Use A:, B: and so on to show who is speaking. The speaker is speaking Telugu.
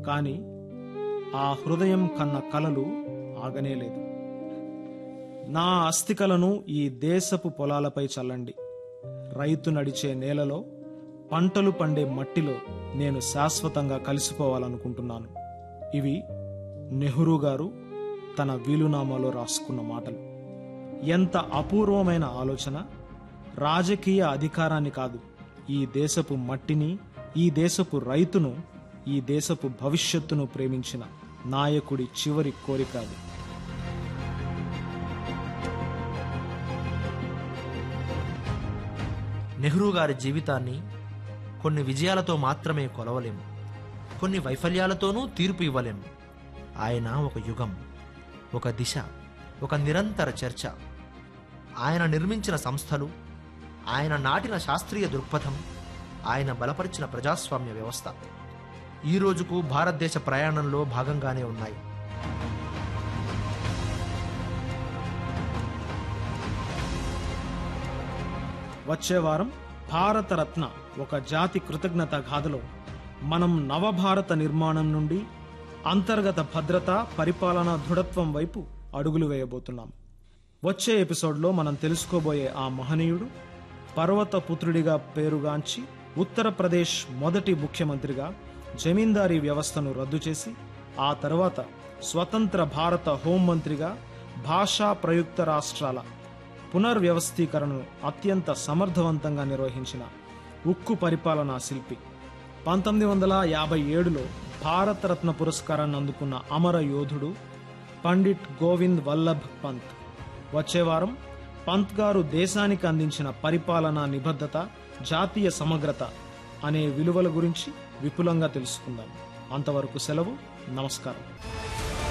A: కానీ ఆ హృదయం కన్న కలలు ఆగనేలేదు నా అస్థికలను ఈ దేశపు పొలాలపై చల్లండి రైతు నడిచే నేలలో పంటలు పండే మట్టిలో నేను శాశ్వతంగా కలిసిపోవాలనుకుంటున్నాను ఇవి నెహ్రూ గారు తన వీలునామాలో రాసుకున్న మాటలు ఎంత అపూర్వమైన ఆలోచన రాజకీయ అధికారాన్ని కాదు ఈ దేశపు మట్టిని ఈ దేశపు రైతును ఈ దేశపు భవిష్యత్తును ప్రేమించిన నాయకుడి చివరి కోరిక అది
B: నెహ్రూ గారి జీవితాన్ని కొన్ని విజయాలతో మాత్రమే కొలవలేము కొన్ని వైఫల్యాలతోనూ తీర్పు ఇవ్వలేము ఆయన ఒక యుగం ఒక దిశ ఒక నిరంతర చర్చ ఆయన నిర్మించిన సంస్థలు ఆయన నాటిన శాస్త్రీయ దృక్పథం ఆయన బలపరిచిన ప్రజాస్వామ్య వ్యవస్థ ఈ రోజుకు భారతదేశ ప్రయాణంలో భాగంగానే ఉన్నాయి
A: వచ్చే వారం భారతరత్న ఒక జాతి కృతజ్ఞత గాథలో మనం నవభారత నిర్మాణం నుండి అంతర్గత భద్రత పరిపాలన దృఢత్వం వైపు అడుగులు వేయబోతున్నాం వచ్చే ఎపిసోడ్లో మనం తెలుసుకోబోయే ఆ మహనీయుడు పర్వత పుత్రుడిగా పేరుగాంచి ఉత్తరప్రదేశ్ మొదటి ముఖ్యమంత్రిగా జమీందారీ వ్యవస్థను రద్దు చేసి ఆ తర్వాత స్వతంత్ర భారత హోంమంత్రిగా భాషా ప్రయుక్త రాష్ట్రాల పునర్వ్యవస్థీకరణను అత్యంత సమర్థవంతంగా నిర్వహించిన ఉక్కు పరిపాలనా శిల్పి పంతొమ్మిది వందల యాభై ఏడులో భారతరత్న పురస్కారాన్ని అందుకున్న అమర యోధుడు పండిట్ గోవింద్ వల్లభ్ పంత్ వచ్చే వారం పంత్ గారు దేశానికి అందించిన పరిపాలనా నిబద్ధత జాతీయ సమగ్రత అనే విలువల గురించి విపులంగా తెలుసుకుందాం అంతవరకు సెలవు నమస్కారం